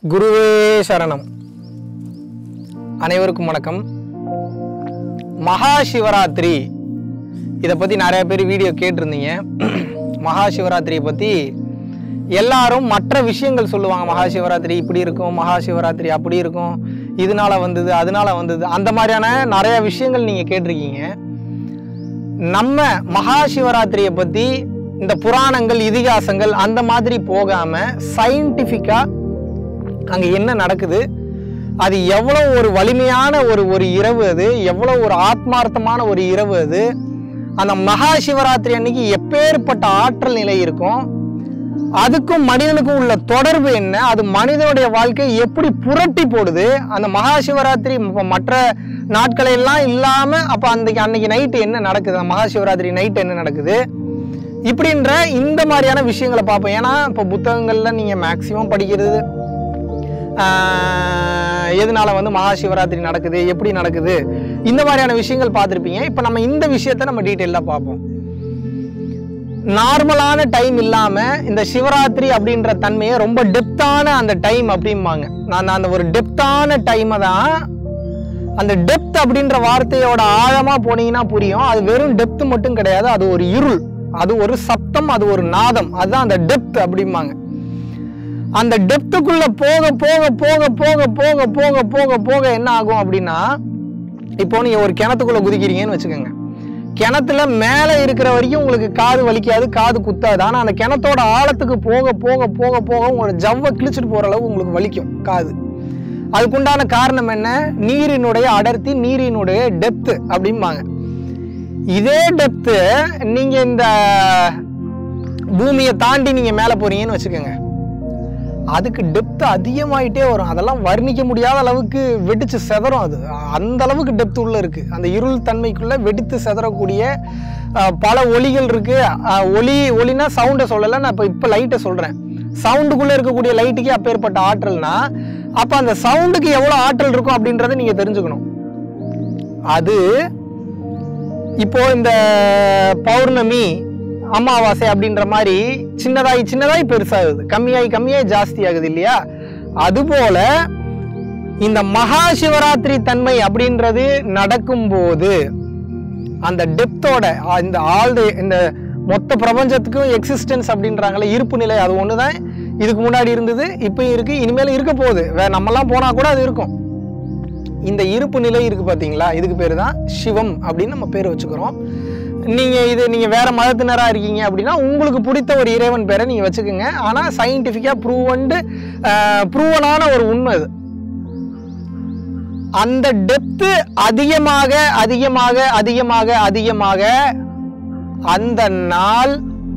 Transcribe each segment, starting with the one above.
குருவே சரணம் அனைவருக்கும் வணக்கம் மகா சிவராத்திரி இதை பற்றி நிறைய பேர் வீடியோ கேட்டிருந்தீங்க மகா சிவராத்திரியை பற்றி எல்லாரும் மற்ற விஷயங்கள் சொல்லுவாங்க மகா சிவராத்திரி இப்படி இருக்கும் மகா சிவராத்திரி அப்படி இருக்கும் இதனால வந்தது அதனால வந்தது அந்த மாதிரியான நிறைய விஷயங்கள் நீங்கள் கேட்டிருக்கீங்க நம்ம மகா சிவராத்திரியை பற்றி இந்த புராணங்கள் இதிகாசங்கள் அந்த மாதிரி போகாமல் சயின்டிஃபிக்காக அங்கே என்ன நடக்குது அது எவ்வளோ ஒரு வலிமையான ஒரு ஒரு இரவு அது எவ்வளோ ஒரு ஆத்மார்த்தமான ஒரு இரவு அது அந்த மகா சிவராத்திரி அன்னைக்கு எப்பேற்பட்ட ஆற்றல் நிலை இருக்கும் அதுக்கும் மனிதனுக்கும் உள்ள தொடர்பு என்ன அது மனிதனுடைய வாழ்க்கையை எப்படி புரட்டி போடுது அந்த மகா சிவராத்திரி ம- மற்ற நாட்களை எல்லாம் இல்லாம அப்ப அன்னைக்கு அன்னைக்கு நைட்டு என்ன நடக்குது அந்த மகா சிவராத்திரி நைட் என்ன நடக்குது இப்படின்ற இந்த மாதிரியான விஷயங்களை பார்ப்போம் ஏன்னா இப்போ புத்தகங்கள்ல நீங்க மேக்சிமம் படிக்கிறது ஆஹ், எதனால வந்து மகா சிவராத்திரி நடக்குது எப்படி நடக்குது இந்த மாதிரியான விஷயங்கள் பார்த்துருப்பீங்க இப்போ நம்ம இந்த விஷயத்தை நம்ம டீட்டெயிலாக பார்ப்போம் நார்மலான டைம் இல்லாம இந்த சிவராத்திரி அப்படின்ற தன்மையை ரொம்ப டெப்தான அந்த டைம் அப்படிம்பாங்க நான் அந்த ஒரு டெப்தான டைமை தான் அந்த டெப்த் அப்படின்ற வார்த்தையோட ஆழமா போனீங்கன்னா புரியும் அது வெறும் டெப்த் மட்டும் கிடையாது அது ஒரு இருள் அது ஒரு சத்தம் அது ஒரு நாதம் அதுதான் அந்த டெப்த் அப்படிம்பாங்க அந்த டெப்த்துக்குள்ள போக போக போக போக போக போக போக போக என்ன ஆகும் அப்படின்னா இப்போ நீங்க ஒரு கிணத்துக்குள்ள குதிக்கிறீங்கன்னு வச்சுக்கோங்க கிணத்துல மேல இருக்கிற வரைக்கும் உங்களுக்கு காது வலிக்காது காது குத்தாது ஆனா அந்த கிணத்தோட ஆழத்துக்கு போக போக போக போக உங்களோட ஜவ்வை கிழிச்சிட்டு போற அளவு உங்களுக்கு வலிக்கும் காது அதுக்குண்டான காரணம் என்ன நீரினுடைய அடர்த்தி நீரினுடைய டெப்த் அப்படிம்பாங்க இதே டெப்த்து நீங்க இந்த பூமியை தாண்டி நீங்க மேல போறீங்கன்னு வச்சுக்கோங்க அதுக்கு டெப்த் அதிகமாயிட்டே வரும் அதெல்லாம் வர்ணிக்க முடியாத அளவுக்கு வெடிச்சு செதறும் அது அந்த அளவுக்கு டெப்த் உள்ள இருக்கு அந்த இருள் தன்மைக்குள்ள வெடித்து செதறக்கூடிய அஹ், பல ஒலிகள் இருக்கு அஹ், ஒலி ஒலினா சவுண்டை சொல்லலை நான் இப்போ இப்போ லைட்டை சொல்றேன் சவுண்டுக்குள்ள இருக்கக்கூடிய லைட்டுக்கு அப்பேற்பட்ட ஆற்றல்னா அப்ப அந்த சவுண்டுக்கு எவ்வளவு ஆற்றல் இருக்கும் அப்படின்றத நீங்க தெரிஞ்சுக்கணும் அது இப்போ இந்த பௌர்ணமி அமாவாசை அப்படின்ற மாதிரி சின்னதாகி சின்னதாகி பெருசாகுது கம்மியாகி கம்மியாகி ஜாஸ்தி ஆகுது இல்லையா அதுபோல இந்த மகா சிவராத்திரி தன்மை அப்படின்றது நடக்கும்போது அந்த டெப்த்தோட இந்த ஆழ்ந்த இந்த மொத்த பிரபஞ்சத்துக்கும் எக்ஸிஸ்டன்ஸ் அப்படின்றாங்களே இருப்பு நிலை அது ஒன்று தான் இதுக்கு முன்னாடி இருந்தது இப்பயும் இருக்கு இனிமேல் இருக்க போகுது வே நம்மலாம் போனால் கூட அது இருக்கும் இந்த இருப்பு நிலை இருக்கு பாத்தீங்களா இதுக்கு பேர் தான் சிவம் அப்படின்னு நம்ம பேர் வச்சுக்கிறோம் நீங்க இது நீங்க வேற மதத்தினரா இருக்கீங்க அப்படின்னா உங்களுக்கு பிடித்த ஒரு இறைவன் பேரை நீங்க வச்சுக்கோங்க ஆனா சயின்டிஃபிக்கா ப்ரூவன்டு ப்ரூவனான ஒரு உண்மை அது அந்த டெப்த்து அதிகமாக அதிகமாக அதிகமாக அதிகமாக அந்த நாள்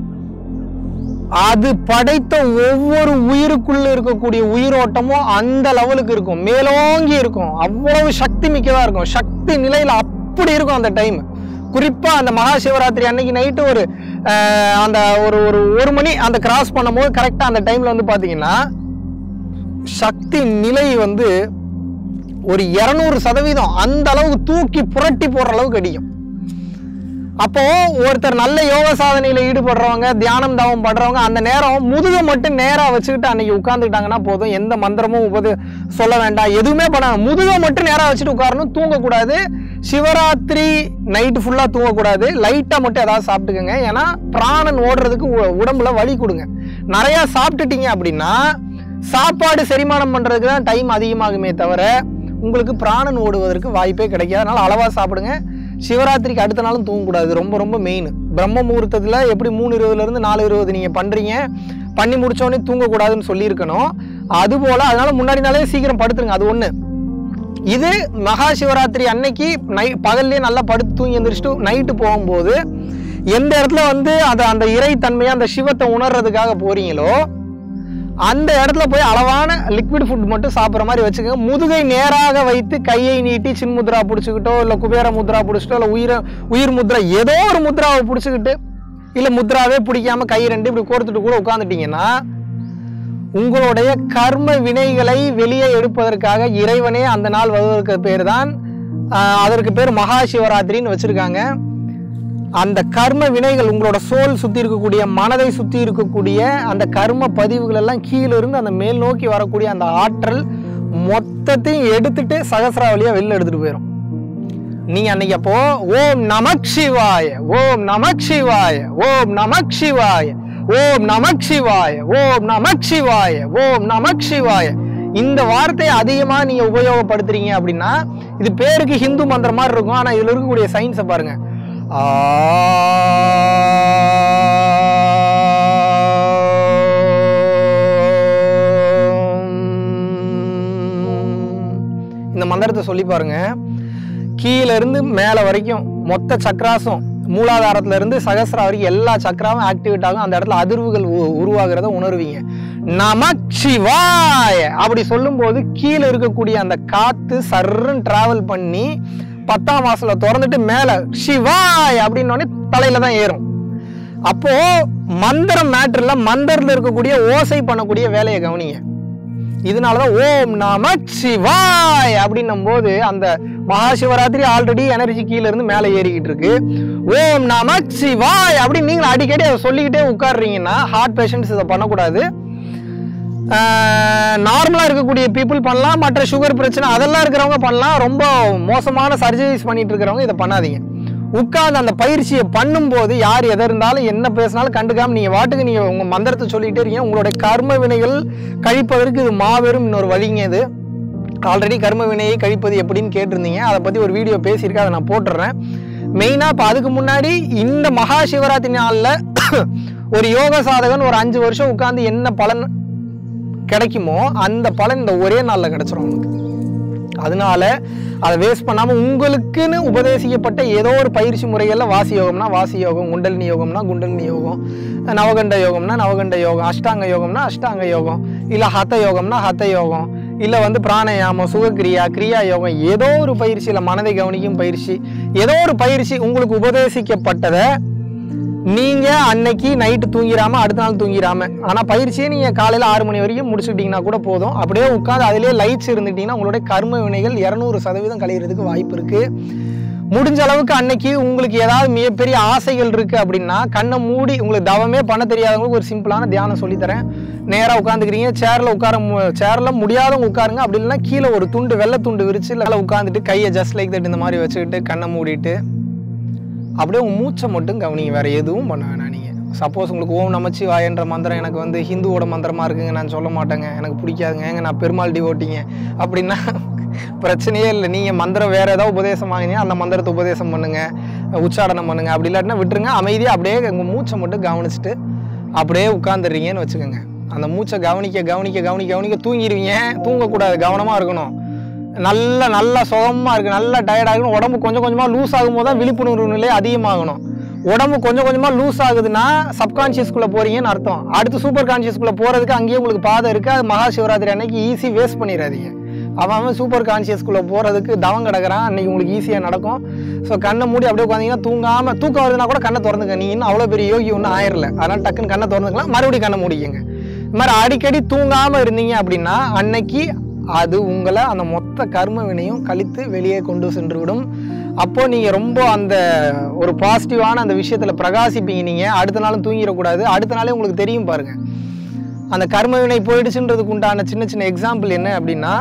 அது படைத்த ஒவ்வொரு உயிருக்குள்ள இருக்கக்கூடிய உயிரோட்டமும் அந்த லெவலுக்கு இருக்கும் மேலோங்கி இருக்கும் அவ்வளவு சக்தி மிக்கதா இருக்கும் சக்தி நிலையில அப்படி இருக்கும் அந்த டைம் குறிப்பா அந்த மகா சிவராத்திரி அன்னைக்கு நைட்டு ஒரு அஹ், அந்த ஒரு ஒரு ஒரு மணி அந்த கிராஸ் பண்ணும்போது கரெக்டா அந்த டைம்ல வந்து பாத்தீங்கன்னா சக்தி நிலை வந்து ஒரு இருநூறு சதவீதம் அந்த அளவுக்கு தூக்கி புரட்டி போடுற அளவுக்கு அடிக்கும் அப்போ ஒருத்தர் நல்ல யோக சாதனையில ஈடுபடுறவங்க தியானம் தவம் பண்றவங்க அந்த நேரம் முதுக மட்டும் நேரா வச்சுக்கிட்டு அன்னைக்கு உட்கார்ந்துட்டாங்கன்னா போதும் எந்த மந்திரமும் உபது சொல்ல வேண்டாம் எதுவுமே பண்ண முதுக மட்டும் நேரா வச்சுட்டு உட்காரணும் தூங்கக்கூடாது சிவராத்திரி நைட்டு ஃபுல்லா தூங்கக்கூடாது லைட்டா மட்டும் ஏதாவது சாப்பிட்டுக்கோங்க ஏன்னா பிராணன் ஓடுறதுக்கு உ- உடம்புல வலி கொடுங்க நிறைய சாப்பிட்டுட்டீங்க அப்படின்னா சாப்பாடு செரிமானம் பண்றதுக்கு தான் டைம் அதிகமாகுமே தவிர உங்களுக்கு பிராணன் ஓடுவதற்கு வாய்ப்பே கிடைக்காது அதனால அளவா சாப்பிடுங்க சிவராத்திரிக்கு அடுத்த நாளும் தூங்கக்கூடாது ரொம்ப ரொம்ப மெயின் பிரம்ம முகூர்த்தத்தில் எப்படி மூணு இருபதுல இருந்து நாலு இருபது நீங்கள் பண்ணுறீங்க பண்ணி முடிச்சோடனே தூங்கக்கூடாதுன்னு சொல்லியிருக்கணும் அதுபோல் அதனால முன்னாடி நாளே சீக்கிரம் படுத்துருங்க அது ஒன்று இது மகா சிவராத்திரி அன்னைக்கு நை பகல்லே நல்லா படுத்து தூங்கி எந்திரிச்சிட்டு நைட்டு போகும்போது எந்த இடத்துல வந்து அதை அந்த இறைத்தன்மையை அந்த சிவத்தை உணர்றதுக்காக போறீங்களோ அந்த இடத்துல போய் அளவான லிக்விட் ஃபுட் மட்டும் சாப்பிட்ற மாதிரி வச்சுக்கோங்க முதுகை நேராக வைத்து கையை நீட்டி சின்முத்ரா பிடிச்சிக்கிட்டோ இல்லை குபேர முத்ரா பிடிச்சிட்டோ இல்லை உயிர உயிர் முத்ரா ஏதோ ஒரு முத்ராவை பிடிச்சிக்கிட்டு இல்லை முத்ராவே பிடிக்காம கை ரெண்டு இப்படி கோர்த்துட்டு கூட உட்காந்துட்டீங்கன்னா உங்களுடைய கர்ம வினைகளை வெளியே எடுப்பதற்காக இறைவனே அந்த நாள் வருவதற்கு பேர் தான் ஆஹ், அதற்கு பேர் மகா சிவராத்திரின்னு வச்சிருக்காங்க அந்த கர்ம வினைகள் உங்களோட சோல் சுத்தி இருக்கக்கூடிய மனதை சுத்தி இருக்கக்கூடிய அந்த கர்ம பதிவுகள் எல்லாம் கீழே இருந்து அந்த மேல் நோக்கி வரக்கூடிய அந்த ஆற்றல் மொத்தத்தையும் எடுத்துட்டு சகசிராவளியா வெளில எடுத்துட்டு போயிடும் நீங்க அன்னைக்கு அப்போ ஓம் நமக் சிவாய ஓம் நமக் சிவாய ஓம் நமக் சிவாய ஓம் நமக் சிவாய ஓம் நமக் சிவாய ஓம் நமக் சிவாய இந்த வார்த்தையை அதிகமா நீங்க உபயோகப்படுத்துறீங்க அப்படின்னா இது பேருக்கு ஹிந்து மந்திரம் மாதிரி இருக்கும் ஆனா இதுல இருக்கக்கூடிய சயின்ஸை பாருங்க ஆம். இந்த மந்திரத்தை சொல்லி பாருங்க கீழ இருந்து மேல வரைக்கும் மொத்த சக்கராசம் மூலாதாரத்துல இருந்து சகசிரா வரைக்கும் எல்லா சக்கராவும் ஆக்டிவேட் ஆகும் அந்த இடத்துல அதிர்வுகள் உ- உருவாகிறத உணர்வீங்க நமச்சிவாய அப்படி சொல்லும்போது கீழே இருக்கக்கூடிய அந்த காத்து சர்ன்னு டிராவல் பண்ணி பத்தாம் மாசத்துல திறந்துட்டு மேல சிவாய் அப்படின்னு தலையில தான் ஏறும் அப்போ மந்திரம் மேட்டர்ல மந்திரத்துல இருக்கக்கூடிய ஓசை பண்ணக்கூடிய வேலையை கவனிங்க இதனாலதான் ஓம் நம சிவாய் அப்படின்னும் போது அந்த மகா சிவராத்திரி ஆல்ரெடி எனர்ஜி கீழ இருந்து மேலே ஏறிக்கிட்டு இருக்கு ஓம் நம சிவாய் அப்படின்னு நீங்க அடிக்கடி அதை சொல்லிக்கிட்டே உட்காடுறீங்கன்னா ஹார்ட் பேஷண்ட்ஸ் இதை பண்ணக்கூடாது நார்மலாக இருக்கக்கூடிய பீப்புள் பண்ணலாம் மற்ற சுகர் பிரச்சனை அதெல்லாம் இருக்கிறவங்க பண்ணலாம் ரொம்ப மோசமான சர்ஜரிஸ் பண்ணிட்டு இருக்கிறவங்க இதை பண்ணாதீங்க உட்கார்ந்து அந்த பயிற்சியை பண்ணும்போது யார் எதை இருந்தாலும் என்ன பேசினாலும் கண்டுக்காம நீங்க வாட்டுக்கு நீங்க உங்க மந்திரத்தை சொல்லிக்கிட்டே இருக்கீங்க உங்களுடைய கர்ம வினைகள் கழிப்பதற்கு இது மாபெரும் இன்னொரு வழிங்க இது ஆல்ரெடி கர்ம வினையை கழிப்பது எப்படின்னு கேட்டிருந்தீங்க அதை பத்தி ஒரு வீடியோ பேசியிருக்கேன் அதை நான் போட்டுறேன் மெயினா இப்போ அதுக்கு முன்னாடி இந்த மகா சிவராத்திரி நாளில் ஒரு யோக சாதகன் ஒரு அஞ்சு வருஷம் உட்கார்ந்து என்ன பலன் கிடைக்குமோ அந்த பலன் இந்த ஒரே நாளில் கிடைச்சிரும் உனக்கு அதனால அதை வேஸ்ட் பண்ணாம உங்களுக்குன்னு உபதேசிக்கப்பட்ட ஏதோ ஒரு பயிற்சி முறைகள்ல வாசி யோகம்னா வாசி யோகம் குண்டலினி யோகம்னா குண்டலினி யோகம் நவகண்ட யோகம்னா நவகண்ட யோகம் அஷ்டாங்க யோகம்னா அஷ்டாங்க யோகம் இல்ல ஹத யோகம்னா ஹத யோகம் இல்ல வந்து பிராணயாமம் சுகக்கிரியா கிரியா யோகம் ஏதோ ஒரு பயிற்சி இல்ல மனதை கவனிக்கும் பயிற்சி ஏதோ ஒரு பயிற்சி உங்களுக்கு உபதேசிக்கப்பட்டதை நீங்க அன்னைக்கு நைட்டு தூங்கிராம அடுத்த நாள் தூங்கிராம ஆனா பயிற்சியை நீங்க காலையில ஆறு மணி வரைக்கும் முடிச்சுட்டீங்கன்னா கூட போதும் அப்படியே உட்காந்து அதிலே லைட்ஸ் இருந்துட்டீங்கன்னா உங்களுடைய கர்ம வினைகள் இரநூறு சதவீதம் கழியறதுக்கு வாய்ப்பு இருக்கு முடிஞ்ச அளவுக்கு அன்னைக்கு உங்களுக்கு ஏதாவது மிகப்பெரிய ஆசைகள் இருக்கு அப்படின்னா கண்ணை மூடி உங்களுக்கு தவமே பண்ண தெரியாதவங்களுக்கு ஒரு சிம்பிளான தியானம் சொல்லித்தரேன் நேராக உட்காந்துக்கிறீங்க சேர்ல உட்கார சேர்ல முடியாதவங்க உட்காருங்க அப்படி இல்லைன்னா கீழே ஒரு துண்டு வெள்ளை துண்டு விரிச்சு இல்லை உட்காந்துட்டு கையை ஜஸ்ட் லைக் தட் இந்த மாதிரி வச்சுக்கிட்டு கண்ணை மூடிட்டு அப்படியே உங்க மூச்சை மட்டும் கவனிங்க வேற எதுவும் பண்ண வேணாம் நீங்க சப்போஸ் உங்களுக்கு ஓம் நமச்சிவாயன்ற மந்திரம் எனக்கு வந்து ஹிந்துவோட மந்திரமா இருக்குங்க நான் சொல்ல மாட்டேங்க எனக்கு பிடிக்காதுங்க ஏங்க நான் பெருமாள் டிவோட்டிங்க அப்படின்னா பிரச்சனையே இல்லை நீங்க மந்திரம் வேற ஏதாவது உபதேசம் வாங்கினீங்க அந்த மந்திரத்தை உபதேசம் பண்ணுங்க உச்சாரணம் பண்ணுங்க அப்படி இல்லாட்டினா விட்டுருங்க அமைதியா அப்படியே உங்க மூச்சை மட்டும் கவனிச்சுட்டு அப்படியே உட்காந்துடுறீங்கன்னு வச்சுக்கோங்க அந்த மூச்சை கவனிக்க கவனிக்க கவனிக்க கவனிக்க தூங்கிடுவீங்க தூங்கக்கூடாது கவனமா இருக்கணும் நல்ல நல்ல சுகமா இருக்கு நல்ல டயர்ட் ஆகணும் உடம்பு கொஞ்சம் கொஞ்சமா லூஸ் ஆகும்போது தான் விழிப்புணர்வு நிலை அதிகமாகணும் உடம்பு கொஞ்சம் கொஞ்சமா லூஸ் ஆகுதுன்னா சப்கான்ஷியஸ்குள்ள போறீங்கன்னு அர்த்தம் அடுத்து சூப்பர் கான்ஷியஸ்குள்ள போறதுக்கு அங்கேயே உங்களுக்கு பாதை இருக்கு அது மகா சிவராத்திரி அன்னைக்கு ஈஸி வேஸ்ட் பண்ணிடாதீங்க அவன் அவன் சூப்பர் கான்ஷியஸ்குள்ள போறதுக்கு தவம் கிடக்குறான் அன்னைக்கு உங்களுக்கு ஈஸியாக நடக்கும் ஸோ கண்ணை மூடி அப்படியே உட்காந்தீங்கன்னா தூங்காம தூக்கம் வருதுன்னா கூட கண்ணை திறந்துக்க நீ இன்னும் அவ்வளோ பெரிய யோகி ஒன்றும் ஆயிரல அதனால டக்குன்னு கண்ணை திறந்துக்கலாம் மறுபடியும் கண்ணை மூடிக்கங்க இது மாதிரி அடிக்கடி தூங்காம இருந்தீங்க அப்படின்னா அன்னைக்கு அது உங்களை அந்த மொத்த கர்ம வினையும் கழித்து வெளியே கொண்டு சென்று விடும் அப்போ நீங்க ரொம்ப அந்த ஒரு பாசிட்டிவான அந்த விஷயத்துல பிரகாசிப்பீங்க நீங்க அடுத்த நாளும் தூங்கிடக்கூடாது அடுத்த நாளே உங்களுக்கு தெரியும் பாருங்க அந்த கர்ம வினை போயிடுச்சுன்றதுக்கு உண்டான சின்ன சின்ன எக்ஸாம்பிள் என்ன அப்படின்னா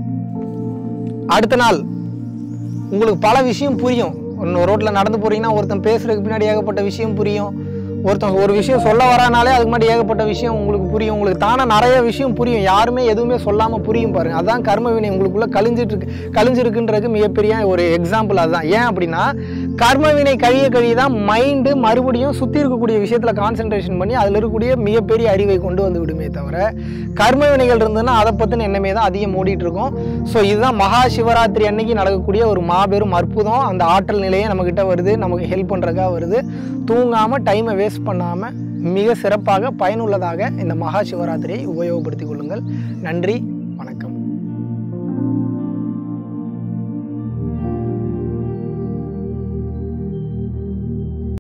அடுத்த நாள் உங்களுக்கு பல விஷயம் புரியும் ஒன்று ரோட்டில் நடந்து போறீங்கன்னா ஒருத்தன் பேசுறதுக்கு பின்னாடி ஏகப்பட்ட விஷயம் புரியும் ஒருத்தன் ஒரு விஷயம் சொல்ல வரானாலே அதுக்கு முன்னாடி ஏகப்பட்ட விஷயம் உங்களுக்கு புரியும் உங்களுக்கு தானே நிறைய விஷயம் புரியும் யாருமே எதுவுமே சொல்லாம புரியும் பாருங்க அதான் கர்ம வினை உங்களுக்குள்ள கழிஞ்சிட்டு இருக்கு கழிஞ்சிருக்குன்றதுக்கு மிகப்பெரிய ஒரு எக்ஸாம்பிள் அதுதான் ஏன் அப்படின்னா கர்ம வினை கழிய கழிய தான் மைண்டு மறுபடியும் சுத்தி இருக்கக்கூடிய விஷயத்துல கான்சென்ட்ரேஷன் பண்ணி அதுல இருக்கக்கூடிய மிகப்பெரிய அறிவை கொண்டு வந்து விடுமே தவிர கர்ம வினைகள் இருந்ததுன்னா அதை பத்தின எண்ணமே தான் அதிகம் ஓடிட்டு இருக்கும் ஸோ இதுதான் மகா சிவராத்திரி அன்னைக்கு நடக்கக்கூடிய ஒரு மாபெரும் அற்புதம் அந்த ஆற்றல் நிலையே நம்ம கிட்ட வருது நமக்கு ஹெல்ப் பண்றதுக்காக வருது தூங்காம டைமை வேஸ்ட் பண்ணாம மிக சிறப்பாக பயனுள்ளதாக இந்த மகா சிவராத்திரியை உபயோகப்படுத்திக் கொள்ளுங்கள் நன்றி வணக்கம்